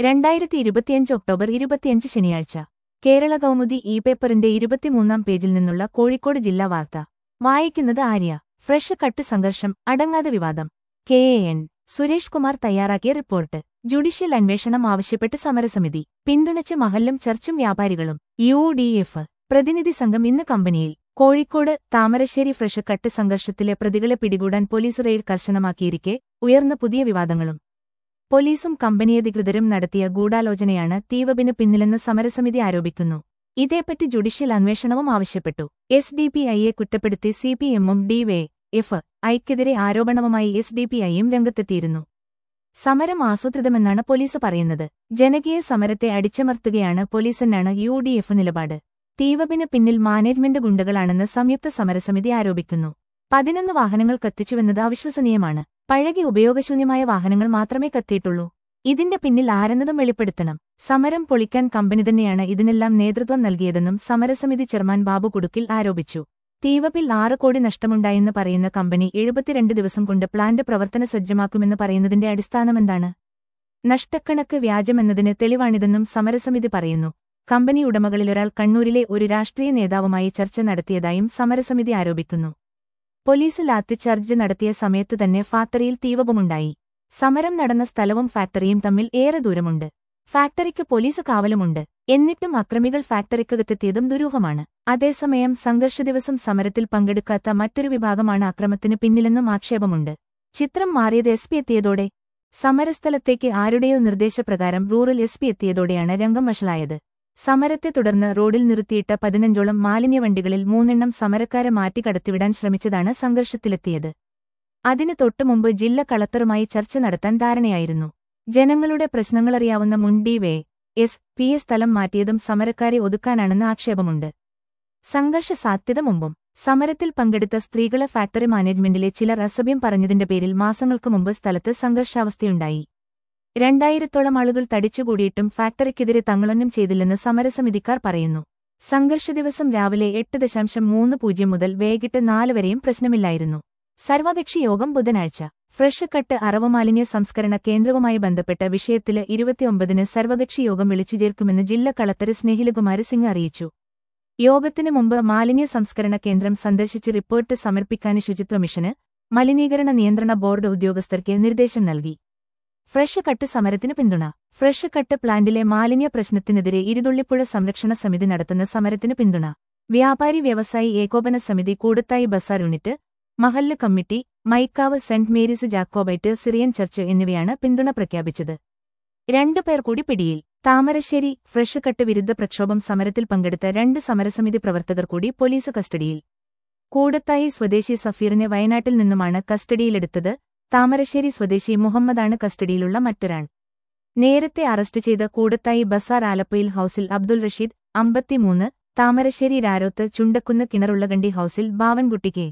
രണ്ടായിരത്തി ഇരുപത്തിയഞ്ച് ഒക്ടോബർ ഇരുപത്തിയഞ്ച് ശനിയാഴ്ച കേരള കൗമുദി ഇ പേപ്പറിന്റെ ഇരുപത്തിമൂന്നാം പേജിൽ നിന്നുള്ള കോഴിക്കോട് ജില്ലാ വാർത്ത വായിക്കുന്നത് ആര്യ ഫ്രഷ് കട്ട് സംഘർഷം അടങ്ങാതെ വിവാദം K A N Suresh Kumar തയ്യാറാക്കിയ റിപ്പോർട്ട് ജുഡീഷ്യൽ അന്വേഷണം ആവശ്യപ്പെട്ട് സമരസമിതി പിന്തുണച്ച് മഹല്ലും ചർച്ചും വ്യാപാരികളും യു ഡി എഫ് പ്രതിനിധി സംഘം ഇന്ന് കമ്പനിയിൽ കോഴിക്കോട് താമരശ്ശേരി ഫ്രഷ് കട്ട് സംഘർഷത്തിലെ പ്രതികളെ പിടികൂടാൻ പോലീസ് റെയ്ഡ് കർശനമാക്കിയിരിക്കെ ഉയർന്ന പുതിയ വിവാദങ്ങളും പോലീസും കമ്പനിയധികൃതരും നടത്തിയ ഗൂഢാലോചനയാണ് തീവപിന് പിന്നിലെന്ന് സമരസമിതി ആരോപിക്കുന്നു ഇതേപ്പറ്റി ജുഡീഷ്യൽ അന്വേഷണവും ആവശ്യപ്പെട്ടു എസ് ഡി പി ഐയെ കുറ്റപ്പെടുത്തി സി പി എമ്മും ഡിവൈ എഫ് ഐക്കെതിരെ ആരോപണവുമായി എസ് ഡി പി ഐയും രംഗത്തെത്തിയിരുന്നു സമരം ആസൂത്രിതമെന്നാണ് പോലീസ് പറയുന്നത് ജനകീയ സമരത്തെ അടിച്ചമർത്തുകയാണ് പോലീസെന്നാണ് യു ഡി എഫ് നിലപാട് തീവപിന് പിന്നിൽ മാനേജ്മെന്റ് ഗുണ്ടകളാണെന്ന് സംയുക്ത സമരസമിതി ആരോപിക്കുന്നു പതിനൊന്ന് വാഹനങ്ങൾ കത്തിച്ചുവെന്നത് അവിശ്വസനീയമാണ് പഴകി ഉപയോഗശൂന്യമായ വാഹനങ്ങൾ മാത്രമേ കത്തിയിട്ടുള്ളൂ ഇതിന്റെ പിന്നിൽ ആരെന്നതും വെളിപ്പെടുത്തണം സമരം പൊളിക്കാൻ കമ്പനി തന്നെയാണ് ഇതിനെല്ലാം നേതൃത്വം നൽകിയതെന്നും സമരസമിതി ചെയർമാൻ ബാബു കുടുക്കിൽ ആരോപിച്ചു തീവപ്പിൽ ആറ് കോടി നഷ്ടമുണ്ടായെന്ന് പറയുന്ന കമ്പനി എഴുപത്തിരണ്ട് ദിവസം കൊണ്ട് പ്ലാന്റ് പ്രവർത്തന സജ്ജമാക്കുമെന്ന് പറയുന്നതിന്റെ അടിസ്ഥാനമെന്താണ് നഷ്ടക്കണക്ക് വ്യാജമെന്നതിന് തെളിവാണിതെന്നും സമരസമിതി പറയുന്നു കമ്പനി ഉടമകളിലൊരാൾ കണ്ണൂരിലെ ഒരു രാഷ്ട്രീയ നേതാവുമായി ചർച്ച നടത്തിയതായും സമരസമിതി ആരോപിക്കുന്നു പോലീസ് ലാത്തിച്ചാർജ് നടത്തിയ സമയത്ത് തന്നെ ഫാക്ടറിയിൽ തീവപമുണ്ടായി സമരം നടന്ന സ്ഥലവും ഫാക്ടറിയും തമ്മിൽ ഏറെ ദൂരമുണ്ട് ഫാക്ടറിക്ക് പോലീസ് കാവലുമുണ്ട് എന്നിട്ടും അക്രമികൾ ഫാക്ടറിക്കകത്തെത്തിയതും ദുരൂഹമാണ് അതേസമയം സംഘർഷ ദിവസം സമരത്തിൽ പങ്കെടുക്കാത്ത മറ്റൊരു വിഭാഗമാണ് അക്രമത്തിന് പിന്നിലെന്നും ആക്ഷേപമുണ്ട് ചിത്രം മാറിയത് എസ് പി എത്തിയതോടെ സമരസ്ഥലത്തേക്ക് ആരുടെയോ നിർദ്ദേശപ്രകാരം റൂറൽ എസ് പി എത്തിയതോടെയാണ് രംഗം വഷളായത് സമരത്തെ തുടർന്ന് റോഡിൽ നിർത്തിയിട്ട പതിനഞ്ചോളം മാലിന്യവണ്ടികളിൽ മൂന്നെണ്ണം സമരക്കാരെ മാറ്റിക്കടത്തിവിടാൻ ശ്രമിച്ചതാണ് സംഘർഷത്തിലെത്തിയത് അതിന് തൊട്ടുമുമ്പ് ജില്ല കളക്ടറുമായി ചർച്ച നടത്താൻ ധാരണയായിരുന്നു ജനങ്ങളുടെ പ്രശ്നങ്ങളറിയാവുന്ന മുൻ ഡി വേ എസ് പിയെ സ്ഥലം മാറ്റിയതും സമരക്കാരെ ഒതുക്കാനാണെന്ന് ആക്ഷേപമുണ്ട് സംഘർഷ സാധ്യത മുമ്പും സമരത്തിൽ പങ്കെടുത്ത സ്ത്രീകളെ ഫാക്ടറി മാനേജ്മെന്റിലെ ചിലർ അസഭ്യം പറഞ്ഞതിന്റെ പേരിൽ മാസങ്ങൾക്കു മുമ്പ് സ്ഥലത്ത് സംഘർഷാവസ്ഥയുണ്ടായി രണ്ടായിരത്തോളം ആളുകൾ തടിച്ചുകൂടിയിട്ടും ഫാക്ടറിക്കെതിരെ തങ്ങളൊന്നും ചെയ്തില്ലെന്ന് സമരസമിതിക്കാർ പറയുന്നു സംഘർഷ ദിവസം രാവിലെ എട്ട് ദശാംശം മൂന്ന് പൂജ്യം മുതൽ വൈകിട്ട് നാല് വരെയും പ്രശ്നമില്ലായിരുന്നു സർവകക്ഷി യോഗം ബുധനാഴ്ച ഫ്രഷ് കട്ട് അറവുമാലിന്യ സംസ്കരണ കേന്ദ്രവുമായി ബന്ധപ്പെട്ട വിഷയത്തില് ഇരുപത്തിയൊമ്പതിന് സർവകക്ഷി യോഗം വിളിച്ചു ചേർക്കുമെന്ന് ജില്ലാ കളക്ടർ സ്നേഹിലകുമാര സിംഗ് അറിയിച്ചു യോഗത്തിനു മുമ്പ് മാലിന്യ സംസ്കരണ കേന്ദ്രം സന്ദർശിച്ച് റിപ്പോർട്ട് സമർപ്പിക്കാൻ ശുചിത്വ മിഷന് മലിനീകരണ നിയന്ത്രണ ബോർഡ് ഉദ്യോഗസ്ഥർക്ക് നിർദ്ദേശം നൽകി ഫ്രഷ് കട്ട് സമരത്തിന് പിന്തുണ ഫ്രഷ് കട്ട് പ്ലാന്റിലെ മാലിന്യ പ്രശ്നത്തിനെതിരെ ഇരുതുള്ളിപ്പുഴ സംരക്ഷണ സമിതി നടത്തുന്ന സമരത്തിന് പിന്തുണ വ്യാപാരി വ്യവസായി ഏകോപന സമിതി കൂടത്തായി ബസാർ യൂണിറ്റ് മഹല്ല് committee Mykavu Saint Mary's Jacobite Syrian Church എന്നിവയാണ് പിന്തുണ പ്രഖ്യാപിച്ചത് രണ്ടു പേർ കൂടി പിടിയിൽ താമരശ്ശേരി ഫ്രഷ് കട്ട് വിരുദ്ധ പ്രക്ഷോഭം സമരത്തിൽ പങ്കെടുത്ത രണ്ട് സമരസമിതി പ്രവർത്തകർ കൂടി പോലീസ് കസ്റ്റഡിയിൽ കൂടത്തായി സ്വദേശി സഫീറിനെ വയനാട്ടിൽ നിന്നുമാണ് കസ്റ്റഡിയിലെടുത്തത് താമരശ്ശേരി സ്വദേശി മുഹമ്മദാണ് കസ്റ്റഡിയിലുള്ള മറ്റൊരാൾ നേരത്തെ അറസ്റ്റ് ചെയ്ത കൂടത്തായി ബസാർ ആലപ്പയിൽ ഹൌസിൽ അബ്ദുൾ റഷീദ് അമ്പത്തിമൂന്ന് താമരശ്ശേരി രാരോത്ത് ചുണ്ടക്കുന്ന് കിണറുള്ളകണ്ടി ഹൌസിൽ ബാവൻകുട്ടി കെ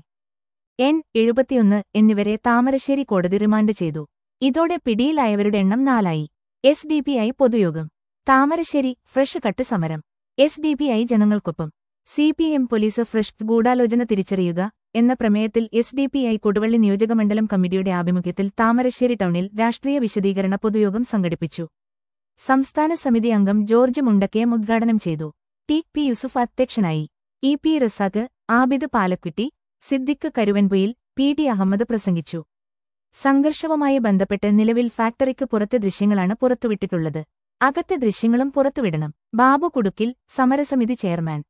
എൻ എഴുപത്തിയൊന്ന് എന്നിവരെ താമരശ്ശേരി കോടതി റിമാൻഡ് ചെയ്തു ഇതോടെ പിടിയിലായവരുടെ എണ്ണം നാലായി എസ് ഡി പി ഐ പൊതുയോഗം താമരശ്ശേരി ഫ്രഷ് കട്ട് സമരം എസ് ഡി പി ഐ ജനങ്ങൾക്കൊപ്പം C P M police fresh ഗൂഢാലോചന തിരിച്ചറിയുക എന്ന പ്രമേയത്തിൽ S D P I Koduvally നിയോജകമണ്ഡലം കമ്മിറ്റിയുടെ ആഭിമുഖ്യത്തിൽ താമരശ്ശേരി ടൗണിൽ രാഷ്ട്രീയ വിശദീകരണ പൊതുയോഗം സംഘടിപ്പിച്ചു സംസ്ഥാന സമിതി അംഗം ജോർജ് മുണ്ടക്കയം ഉദ്ഘാടനം ചെയ്തു ടി പി യൂസുഫ് അധ്യക്ഷനായി E P Razak Abid Palakkutty Siddique Karuvanpoyil P T Ahmed പ്രസംഗിച്ചു സംഘർഷവുമായി ബന്ധപ്പെട്ട് നിലവിൽ ഫാക്ടറിക്ക് പുറത്തെ ദൃശ്യങ്ങളാണ് പുറത്തുവിട്ടിട്ടുള്ളത് അകത്തെ ദൃശ്യങ്ങളും പുറത്തുവിടണം ബാബു കുടുക്കിൽ സമരസമിതി ചെയർമാൻ